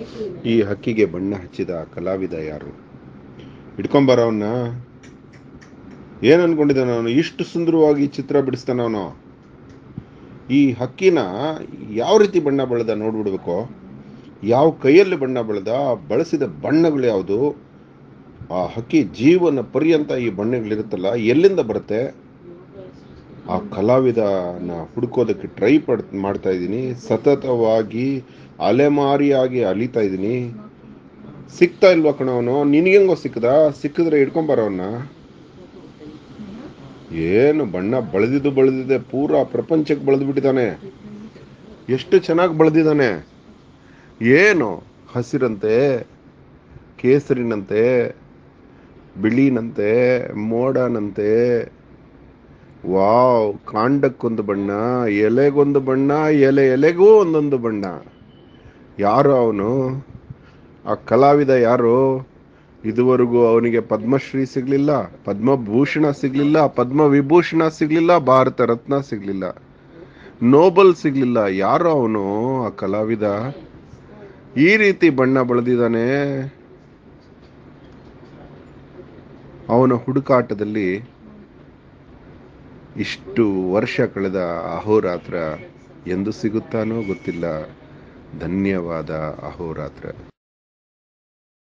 ಈ ಹಕ್ಕಿಗೆ ಬಣ್ಣ ಹಚ್ಚಿದ ಕಲಾವಿದ ಯಾರು ಹಿಡ್ಕೊಂಬರವನ್ನ ಏನ್ ಅನ್ಕೊಂಡಿದ್ದಾನ ಅವನು ಇಷ್ಟು ಸುಂದರವಾಗಿ ಚಿತ್ರ ಬಿಡಿಸ್ತಾನ ಅವನು ಈ ಹಕ್ಕಿನ ಯಾವ ರೀತಿ ಬಣ್ಣ ಬೆಳೆದ ನೋಡ್ಬಿಡ್ಬೇಕು ಯಾವ ಕೈಯಲ್ಲಿ ಬಣ್ಣ ಬೆಳೆದ ಬಳಸಿದ ಬಣ್ಣಗಳು ಯಾವುದು ಆ ಹಕ್ಕಿ ಜೀವನ ಪರ್ಯಂತ ಈ ಬಣ್ಣಗಳಿರುತ್ತಲ್ಲ ಎಲ್ಲಿಂದ ಬರುತ್ತೆ ಆ ಕಲಾವಿದನ ಹುಡುಕೋದಕ್ಕೆ ಟ್ರೈ ಪಡ್ ಮಾಡ್ತಾ ಇದ್ದೀನಿ ಸತತವಾಗಿ ಅಲೆಮಾರಿಯಾಗಿ ಅಲಿತಾ ಇದ್ದೀನಿ ಸಿಗ್ತಾ ಇಲ್ವಾ ಕಣವನು ನಿನಗೆಂಗೋ ಸಿಕ್ಕದ ಸಿಕ್ಕಿದ್ರೆ ಹಿಡ್ಕೊಂಬರವನ್ನ ಏನು ಬಣ್ಣ ಬಳದಿದ್ದು ಬಳದಿದೆ ಪೂರಾ ಪ್ರಪಂಚಕ್ಕೆ ಬೆಳೆದು ಬಿಟ್ಟಿದ್ದಾನೆ ಎಷ್ಟು ಚೆನ್ನಾಗಿ ಬೆಳೆದಿದ್ದಾನೆ ಏನು ಹಸಿರಂತೆ ಕೇಸರಿನಂತೆ ಬಿಳಿನಂತೆ ಮೋಡನಂತೆ ವಾವ್ ಕಾಂಡಕ್ಕೊಂದು ಬಣ್ಣ ಎಲೆಗೊಂದು ಬಣ್ಣ ಎಲೆ ಎಲೆಗೂ ಒಂದೊಂದು ಬಣ್ಣ ಯಾರು ಅವನು ಆ ಕಲಾವಿದ ಯಾರು ಇದುವರೆಗೂ ಅವನಿಗೆ ಪದ್ಮಶ್ರೀ ಸಿಗ್ಲಿಲ್ಲ ಪದ್ಮಭೂಷಣ ಸಿಗ್ಲಿಲ್ಲ ಪದ್ಮ ವಿಭೂಷಣ ಸಿಗ್ಲಿಲ್ಲ ಭಾರತ ರತ್ನ ಸಿಗ್ಲಿಲ್ಲ ನೋಬಲ್ ಸಿಗ್ಲಿಲ್ಲ ಯಾರು ಅವನು ಆ ಕಲಾವಿದ ಈ ರೀತಿ ಬಣ್ಣ ಬೆಳೆದಿದ್ದಾನೆ ಅವನ ಹುಡುಕಾಟದಲ್ಲಿ ಇಷ್ಟು ವರ್ಷ ಕಳೆದ ಅಹೋರಾತ್ರ ಎಂದು ಸಿಗುತ್ತಾನೋ ಗೊತ್ತಿಲ್ಲ ಧನ್ಯವಾದ ಅಹೋರಾತ್ರ